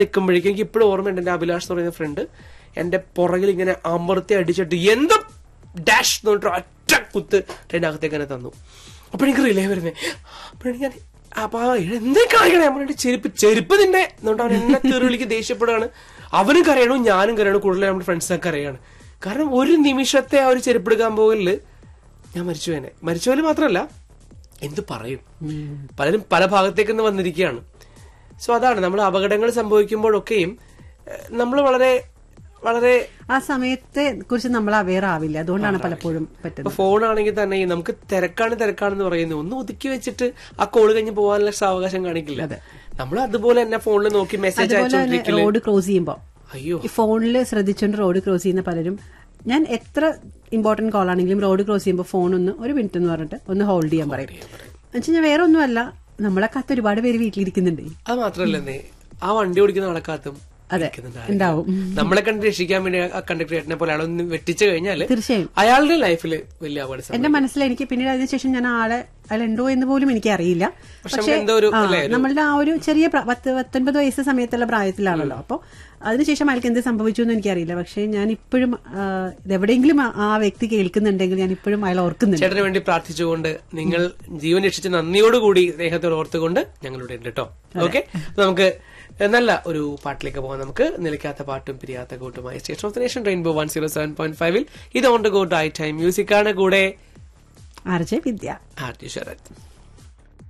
നിൽക്കുമ്പോഴേക്കും എനിക്ക് ഇപ്പോഴും ഓർമ്മയുണ്ട് എന്റെ അഭിലാഷ് എന്ന് പറയുന്ന ഫ്രണ്ട് എന്റെ പുറകിൽ ഇങ്ങനെ അമർത്തി അടിച്ചിട്ട് എന്ത് ഡാഷ് എന്ന് പറഞ്ഞിട്ട് ഒറ്റ കുത്ത് എന്റെ അകത്തേക്ക് തന്നെ തന്നു അപ്പൊ എനിക്ക് റിലേ വരുന്നേ അപ്പോഴാണ് ഞാൻ അപ്പൊ ആ എന്തേ കാണിക്കണേ നമ്മുടെ ചെരുപ്പ് ചെരുപ്പ് നിന്നെ എന്നുകൊണ്ട് അവൻ എന്നെ തെറിവിളിക്ക് ദേഷ്യപ്പെടുകയാണ് അവനും കരയണു ഞാനും കരയണു കൂടുതൽ നമ്മുടെ ഫ്രണ്ട്സൊക്കെ കരയാണ് കാരണം ഒരു നിമിഷത്തെ ആ ഒരു ചെരുപ്പെടുക്കാൻ പോകലില് ഞാൻ മരിച്ചു തന്നെ മരിച്ചവര് മാത്രമല്ല എന്ത് പറയും പലരും പല ഭാഗത്തേക്ക് നിന്ന് വന്നിരിക്കുകയാണ് സോ അതാണ് നമ്മൾ അപകടങ്ങൾ സംഭവിക്കുമ്പോഴൊക്കെയും നമ്മൾ വളരെ വളരെ ആ സമയത്തെ കുറിച്ച് നമ്മൾ അവെയർ ആവില്ല അതുകൊണ്ടാണ് പലപ്പോഴും പറ്റുന്നത് ഇപ്പൊ ഫോണാണെങ്കിൽ തന്നെ ഈ നമുക്ക് തിരക്കാണ് തിരക്കാണെന്ന് പറയുന്നത് ഒന്ന് ഒതുക്കി വെച്ചിട്ട് ആ കോള് കഴിഞ്ഞ് പോകാനുള്ള സാവകാശം കാണിക്കില്ല നമ്മൾ അതുപോലെ തന്നെ ഫോണിൽ നോക്കി മെസ്സേജ് അതുപോലെ തന്നെ അയച്ചോണ്ടിരിക്കില്ല റോഡ് ക്രോസ് ചെയ്യുമ്പോൾ അയ്യോ ഈ ഫോണിൽ ശ്രദ്ധിച്ചുകൊണ്ട് റോഡ് ക്രോസ് ചെയ്യുന്ന പലരും ഞാൻ എത്ര ഇമ്പോർട്ടന്റ് കോൾ ആണെങ്കിലും റോഡ് ക്രോസ് ചെയ്യുമ്പോൾ ഫോൺ ഒന്ന് ഒരു മിനിറ്റ് എന്ന് പറഞ്ഞിട്ട് ഒന്ന് ഹോൾഡ് ചെയ്യാൻ പറയും എന്നുവെച്ചാൽ ഞാൻ വേറെ ഒന്നുമല്ല നമ്മളെ കാത്ത് ഒരുപാട് പേര് വീട്ടിലിരിക്കുന്നുണ്ട് അത് മാത്രല്ലേ ആ വണ്ടി ഓടിക്കുന്ന ആളെക്കാത്തും അതെ ഇരിക്കുന്നുണ്ട് ആരെങ്കിലും. ഉണ്ടാവും നമ്മളെ കണ്ട് രക്ഷിക്കാൻ വേണ്ടി ആ കണ്ടക്ടർ ചേട്ടനെ പോലെ അയാളൊന്ന് വെട്ടിച്ചു കഴിഞ്ഞാല് തീർച്ചയായും അയാളുടെ ലൈഫിൽ വലിയ അപകടം സംഭവിക്കും. എന്റെ മനസ്സിൽ എനിക്ക് പിന്നീട് അതിനുശേഷം ഞാൻ ആളെ അയാളുണ്ടോ എന്ന് പോലും എനിക്ക് അറിയില്ല പക്ഷെ നമുക്ക് എന്തോ ഒരു ആ, അല്ലേ, ഒരു- നമ്മളുടെ ആ ഒരു ചെറിയ പ്ര- പത്ത് പത്തൊൻപത് വയസ്സ് സമയത്തുള്ള പ്രായത്തിലാണല്ലോ അപ്പോൾ അതിനുശേഷം അയാൾക്ക് എന്ത് സംഭവിച്ചു എന്ന് എനിക്കറിയില്ല പക്ഷെ ഞാൻ ഇപ്പോഴും ആ, ഇതെവിടെയെങ്കിലും ആ- ആ വ്യക്തി കേൾക്കുന്നുണ്ടെങ്കിൽ ഞാൻ ഇപ്പോഴും അയാൾ ഓർക്കുന്നുണ്ട് ചേട്ടന് വേണ്ടി പ്രാർത്ഥിച്ചുകൊണ്ട് നിങ്ങൾ ജീവൻ രക്ഷിച്ച നന്ദിയോടുകൂടി സ്നേഹത്തോട് ഓർത്തുകൊണ്ട് ഞങ്ങളുടെ ഉണ്ട് കേട്ടോ ഓക്കെ നമുക്ക് നല്ല ഒരു പാട്ടിലേക്ക് പോകാം നമുക്ക് നിലയ്ക്കാത്ത പാട്ടും പിരിയാത്ത കൂട്ടുമായി station of the nation Rainbow one zero seven point ഫൈവിൽ ഇത് on to go drive time music ആണ് കൂടെ R J Vidya R T Sarath